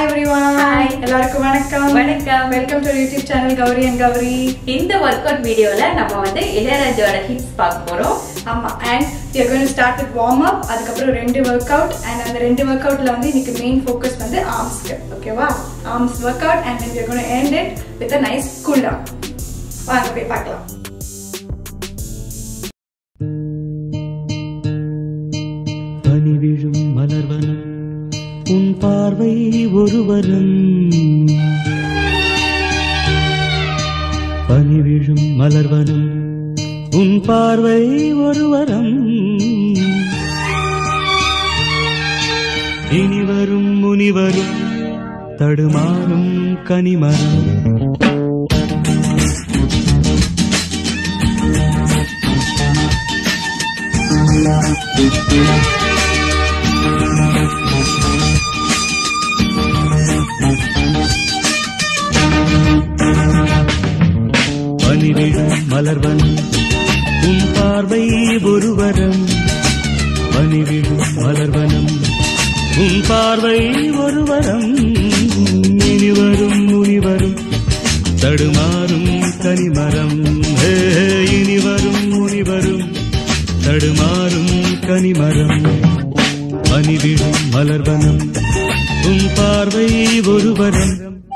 Everyone Hi. எல்லாருக்கும் வணக்கம் வணக்கம். Welcome to YouTube channel Gowri and Gowri இந்த ஒர்க் அவுட் வீடியோல நம்ம வந்து இளையராஜாவோட ஹிட்ஸ் பார்க்க போறோம் ஆமா and we are going to start with warm up அதுக்கப்புறம் ரெண்டு ஒர்க் அவுட் அண்ட் அந்த ரெண்டு ஒர்க் அவுட்ல வந்து இன்னைக்கு மெயின் ஃபோக்கஸ் வந்து ஆர்ம்ஸ்க்கு ஓகேவா arms workout and then we are going to end it with a nice cool down வாங்க போய் பார்க்கலாம் பனி விழும் மலர்வனம் உன் பார்வை ஒருவரும் பனி விழும் மலர்வனம் உன் பார்வை ஒருவரம் இனிவரும் முனிவரும் தடுமாறும் கனிமரம் பனிவிழும் மலர்வனம் உன் பார்வை ஒருவரம் பனிவிழும் மலர்வனம் உன் பார்வை ஒருவரம் இனிவரும் முனிவரும் தடுமாறும் கனிமரம் ஹே, இனிவரும் முனிவரும் தடுமாறும் கனிமரம் பனிவிழும் மலர்வனம் உன் பார்வை ஒருவரம்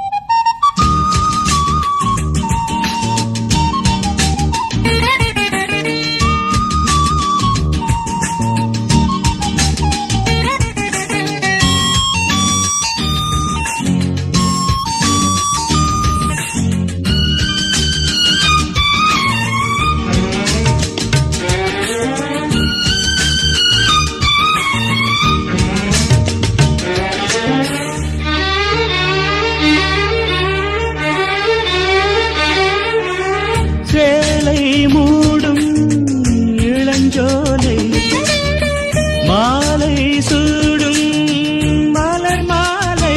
சேலை மூடும் இளஞ்சோலை மாலை சூடும் மலர் மாலை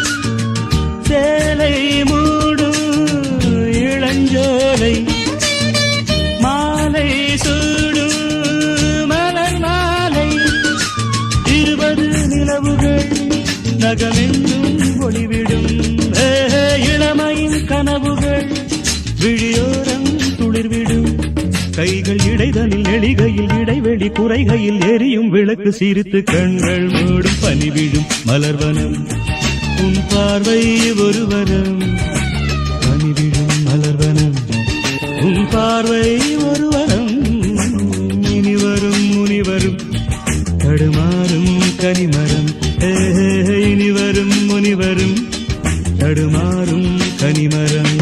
சேலை மூடும் இளஞ்சோலை மாலை சூடும் மலர் மாலை இருபது நிலவுகள் நகமெங்கும் ஒளிவிடும் ஏ, இளமையின் கனவுகள் விழியோரம் துளிர்விடும் கைகள் இடைதனில் நெளிகையில் இடைவெளி குறைகையில் எரியும் விளக்கு சிரித்து கண்கள் மூடும் பனிவிடும் மலர்வனம் உன் பார்வை ஒருவரம் பனிவிடும் மலர்வனம் உன் பார்வை ஒருவரம் இனிவரும் முனிவரும் தடுமாறும் கனிமரம் ஏ, இனிவரும் முனிவரும் தடுமாறும் கனிமரம்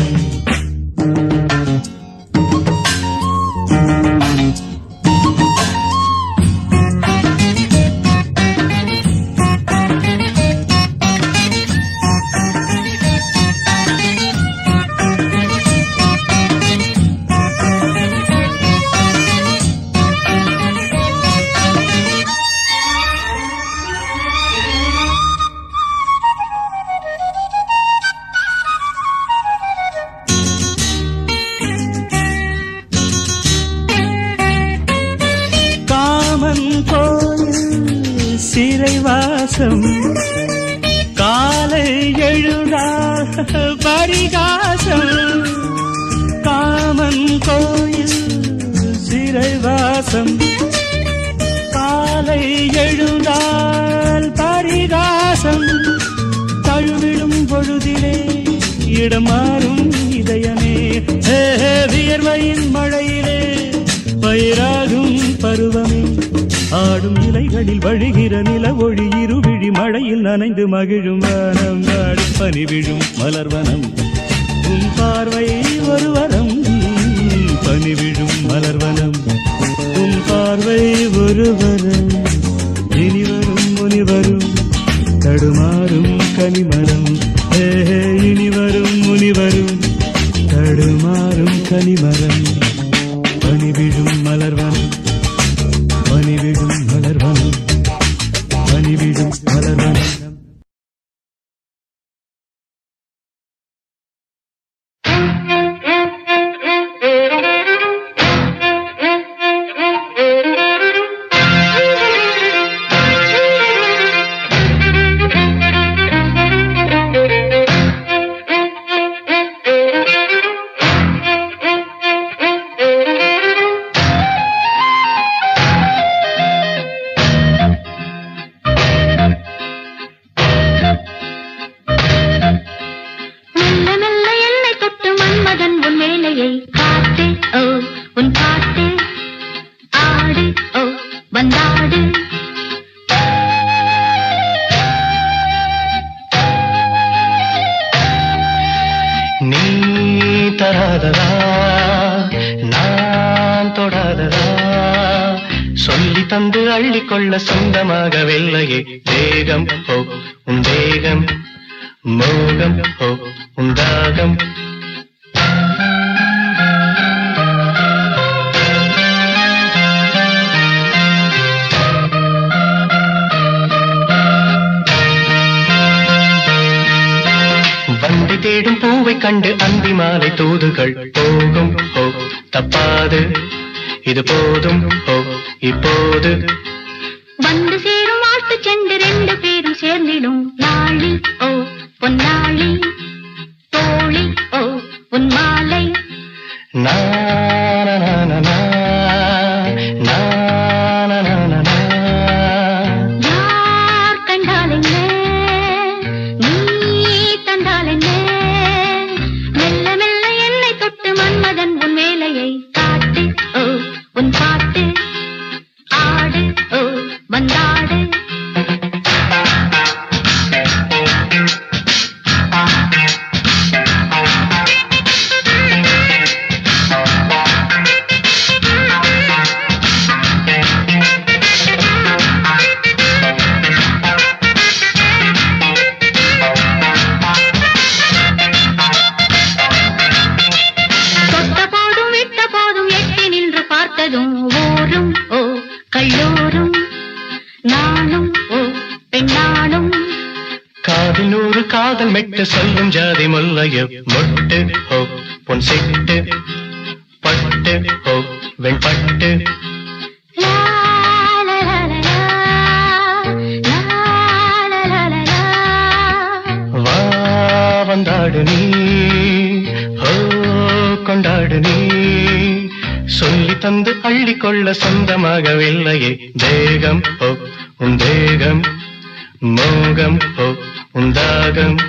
காமன் கோயில் சிறைவாசம் காலை எழுதா பரிகாசம் காமன் கோயில் சிறைவாசம் காலை எழுந்தால் பரிகாசம் தழுவிடும் பொழுதிலே இடம் மாறும் இதயமே ஹே, ஹே, வியர்வையின் மழையிலே பயிராகும் பருவமே ஆடும் இலைகளில் வழிகிற நில ஒளி இருவிழி மழையில் நனைந்து மகிழும் வானம் நாடும் பனிவிழும் மலர்வனம் உன் பார்வை ஒருவரம் பனிவிழும் மலர்வனம் உன் பார்வை ஒருவரம் இனிவரும் முனிவரும் தடுமாறும் கனிமரம் ஏ இனிவரும் முனிவரும் தடுமாறும் கனிமரம் பனிவிழும் மலர்வனம் பனிவிழும் மலர்வனம் பனிவிழும் மலர்வனம் Thank you. வந்தாடு நீ தராததா நான் தொடாததா சொல்லி தந்து அள்ளிக்கொள்ள சொந்தமாகவில்லையே தேகம் ஓ உன் தேகம் மோகம் ஓ உன் தாகம் வண்டி தேடும் பூவை கண்டு அந்தி மாலை தூதுகள் போகும் ஓ தப்பாது இது போதும் ஓ இப்போது வந்து சேரும் வாழ்த்து சென்று ரெண்டு பேரும் சேர்ந்திடும் நாளி ஓ பொன்னாளி தோழி ஓ உன் மாலை நா, நா, நா, நா, நா, நா, நா, நா, நா, நா. யார் கண்டால் என்ன நீ தந்தால் என்ன மெல்ல மெல்ல என்னை தொட்டு மன்மதன் உன் வேலையை காட்டு ஓ உன் பாட்டு ஆடு ஓ வந்தாடு தொட்ட போதும் விட்ட போதும் எட்டி நின்று பார்த்ததும் ஊரும் ஓ கல்லூரும் நானும் ஓ பெண்ணானும் காதில் நூறு காதல் மெட்டு சொல்லும் ஜாதி முல்லைய மொட்டு ஓ பொன் சிட்டு பட்டு ஓ வெண்பட்டு லா, லா, லா, லா, லா. லா, லா, லா, லா, லா. வா வந்தாடு நீ ஓ கொண்டாடு நீ சொல்லி தந்து அள்ளிக்கொள்ள சொந்தமாகவில்லையே தேகம் ஓ உன் தேகம் மோகம் ஓ உன் தாகம்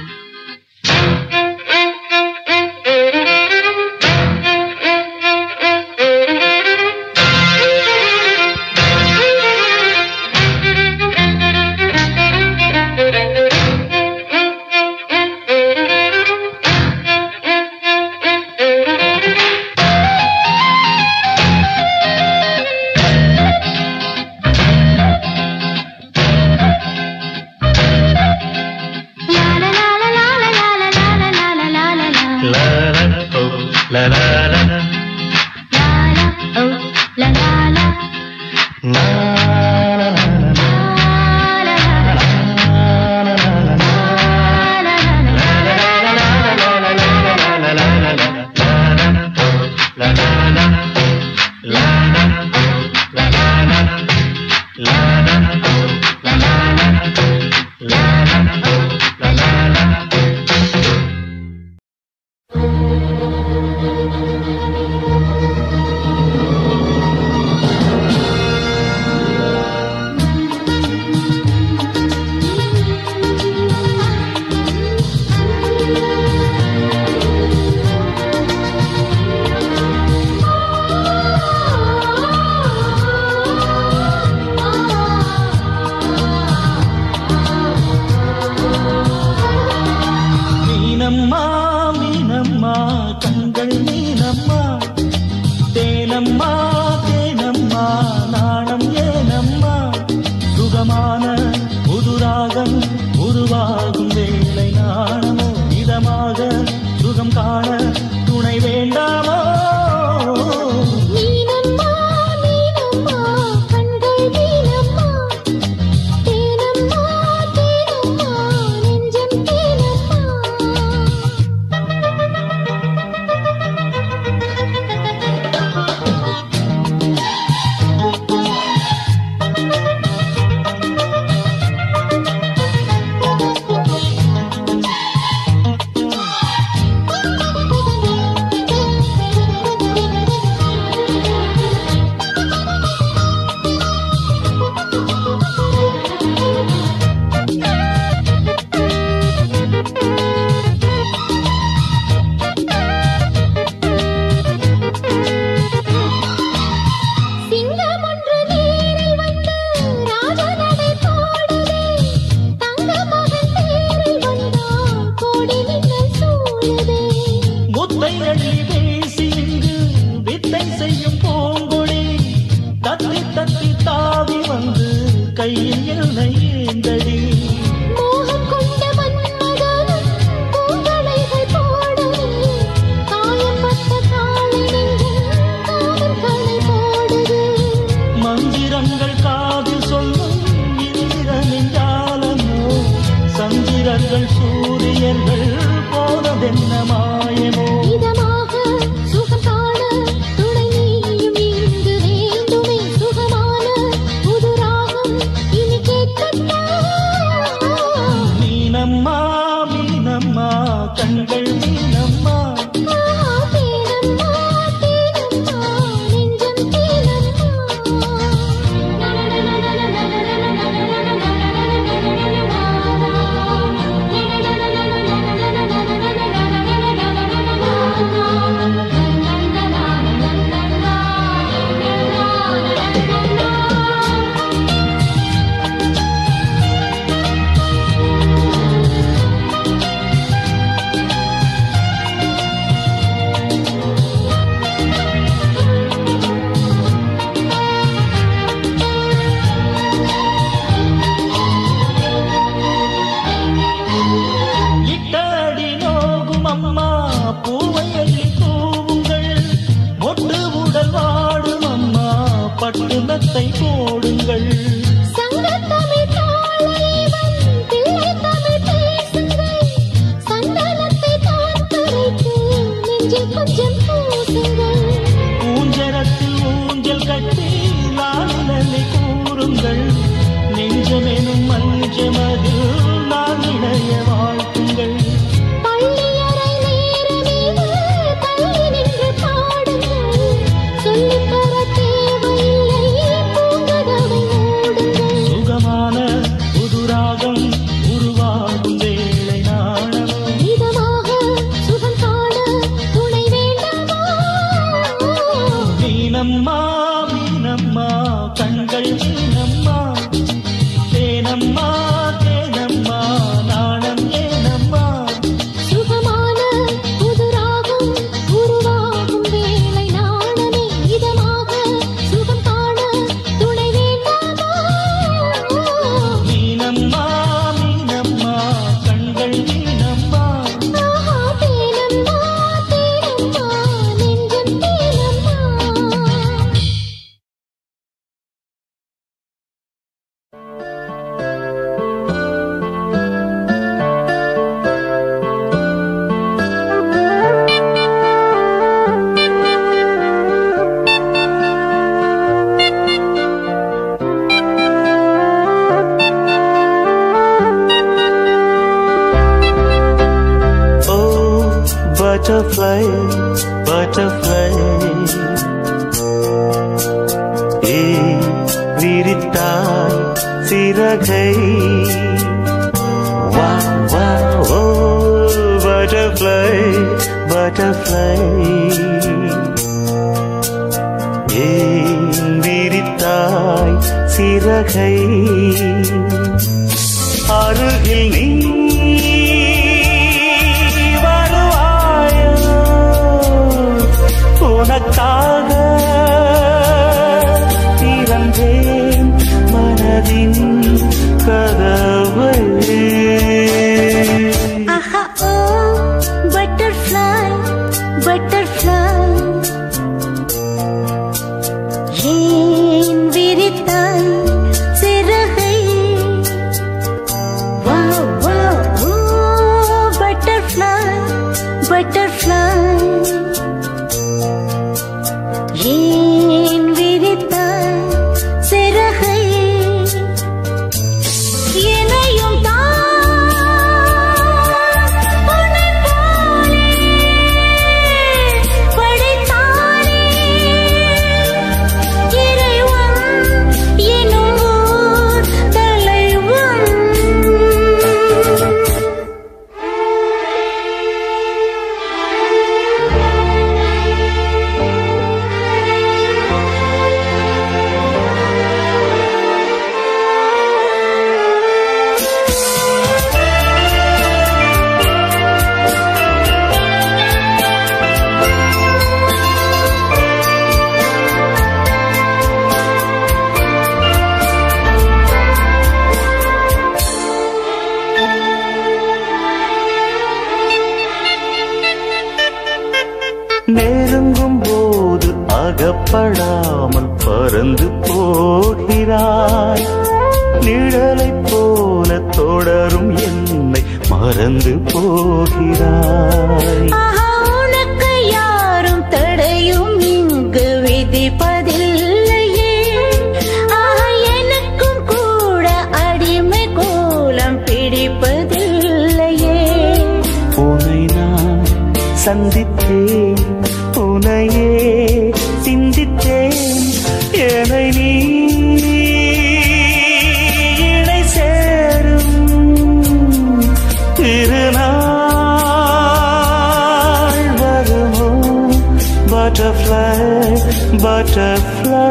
லா, லா, லா, லா, கையில் என்னை ஏந்தடி மோகம் கொண்ட மன்மதனும் பூங்களைகள் போடவே காயப்பட்ட காலை நெஞ்சில் காதல் களை போடுது மந்திரங்கள் காதில் சொல்லும் இந்திரனின் ஜாலமோ சந்திரர்கள் சூரியர்கள் போனதென்ன மாயமோ இதமாக சுகம் காண துணை நீயும் இங்கு வேண்டுமே சுகமான புது ராகம் இனி கேட்கட்டா மீனம்மா மீனம்மா கண்கள் மீனம்மா ஆஹா, தேனம்மா, தேனம்மா, நெஞ்சம் தேனம்மா. இட்டாடி நோகும் அம்மா பூவை அள்ளி தூவுங்கள் மொட்டு உடல் வாடும் அம்மா பட்டு மெத்தை போடுங்கள் சங்கத்தமிழ் தாளைவன் பிள்ளை தமிழ் பேசுங்கள் சந்தனத்தை தான் துரைத்து நெஞ்சில் கொஞ்சம் பூசுங்கள் ஊஞ்சரத்தில் ஊஞ்சல் கட்டி நாளிலை கூறுங்கள் நெஞ்சமெனும் மஞ்சமதில் நான் இணைய வாழ்த்துங்கள் பள்ளியறை நேரமீது தள்ளி நின்று பாடுங்கள் சொல்லித் தர தேவையில்லை பூங்கதவை மூடுங்கள் சுகமான புதுராகம் உருவாகும் வேளை நாணமோ இதமாக சுகம் காண துணை வேண்டாமா மீனம்மா மீனம்மா கண்கள் மீனம்மா தேனம்மா தேனம்மா நாணம் ஏனம்மா சுகமான புது ராகம் உருவாகும் வேளை நாணமே இதமாக சுகம் காண துணை வேண்டாமா மீனம்மா மீனம்மா கண்கள் மீனம்மா ஆஹா தேனம்மா தேனம்மா நெஞ்சம் தேனம்மா Oh, butterfly, butterfly. ஏ விரித்தாய் சிறகை வா வா ஓ butterfly, butterfly. ஏன் விரித்தாய் சிறகை அருகில் நீ வருவாயோ உனக்காக திறந்தேன் மனதின் கதவை ஆஹா ஓ பட்டர்ஃப்ளை பட்டர்ஃப்ளை ஏன் விரித்தாய் சிறகை வா வா ஓ பட்டர்ஃப்ளை பட்டர்ஃப்ளை அகப்படாமல் பறந்து போகிறாய் நிழலைப் போல தொடரும் என்னை மறந்து போகிறாய் ஆஹா, உனக்கு யாரும் தடையும் இங்கு விதிப்பதில்லையே ஆஹா, எனக்கும் கூட அடிமை கோலம் பிடிப்பதில்லையே உன்னை நான் சந்தித்தேன் உனையே சிந்தித்தேன் என்னை நீ இணை சேரும் திருநாள் வருமோ பட்டர்ஃப்ளை பட்டர்ஃப்ளை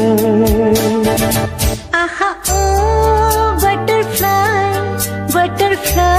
ஆஹா ஓ பட்டர்ஃப்ளை பட்டர்ஃப்ளை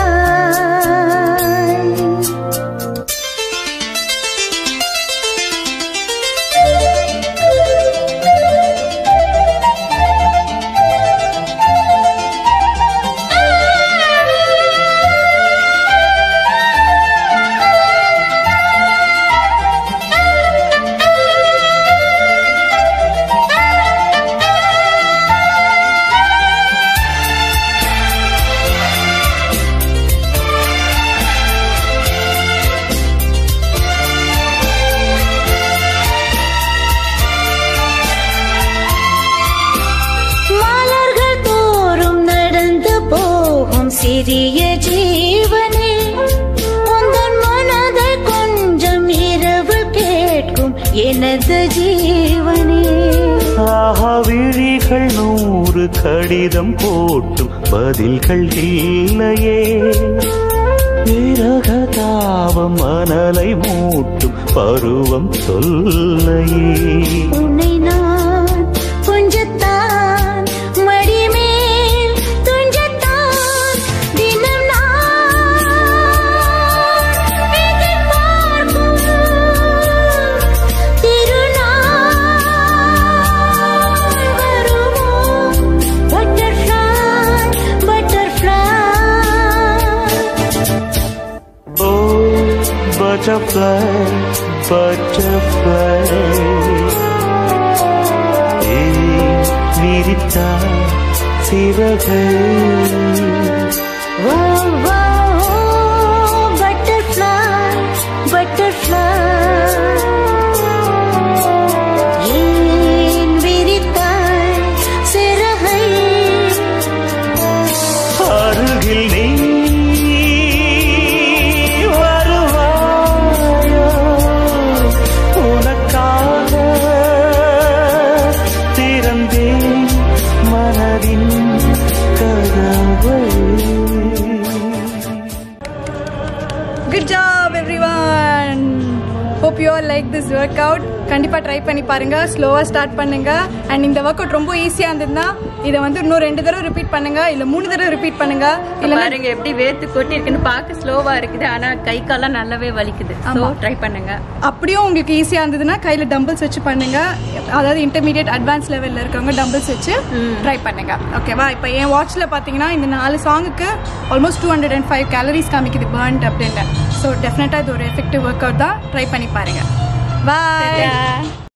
மலர்கள் தோறும் நடந்து போகும் சிறிய ஜீவனே உந்தன் மனதை கொஞ்சம் இரவு கேட்கும் எனது ஜீவனே ஆஹா விழிகள் நூறு கடிதம் போட்டும் பதில்கள் இல்லையே விரக தாபம் மணலை மூட்டும் பருவம் சொல்லையே உன்னை நான் கொஞ்சத்தான் மடிமேல் துஞ்சத்தான் தினம் நான் எதிர்பார்க்கும் திருநாள் வருமோ பட்டர்ஃப்ளை பட்டர்ஃப்ளை ஓ பட்டர்ஃப்ளை பட்டர்ஃப்ளை விரித்தா சிறகை Whoa, whoa, butterfly, butterfly. ஏன் விரித்தாய் சிறகை? அருகில் நீ வருவாயோ உனக்காக திறந்தேன் மனதின் கதவை good job everyone hope you all like this workout கண்டிப்பாக ட்ரை பண்ணி பாருங்க ஸ்லோவாக ஸ்டார்ட் பண்ணுங்க அண்ட் இந்த ஒர்க் அவுட் ரொம்ப ஈஸியாக இருந்ததுன்னா இதை வந்து இன்னும் ரெண்டு தடவை ரிப்பீட் பண்ணுங்க இல்லை மூணு தடவை ரிப்பீட் பண்ணுங்க இல்லை பாருங்க எப்படி வேர்த்து கொட்டி இருக்குன்னு பார்க்க ஸ்லோவா இருக்குது ஆனா கை கால்லாம் நல்லாவே வலிக்குது ஸோ ஆமா. ட்ரை பண்ணுங்க அப்படியும் உங்களுக்கு ஈஸியாக இருந்ததுன்னா கையில் டம்பிள்ஸ் வச்சு பண்ணுங்க அதாவது இன்டர்மீடியட் அட்வான்ஸ் லெவலில் இருக்கவங்க டம்பிள்ஸ் வச்சு ட்ரை பண்ணுங்க ஓகேவா இப்போ என் வாட்சில் பார்த்தீங்கன்னா இந்த நாலு சாங்குக்கு almost two hundred and five calories காமிக்குது பர்ன்ட் அப்படின்ட்டு ஸோ டெஃபினட்டாக இது ஒரு எஃபெக்டிவ் ஒர்க் அவுட் தான் ட்ரை பண்ணி பாருங்க பாய்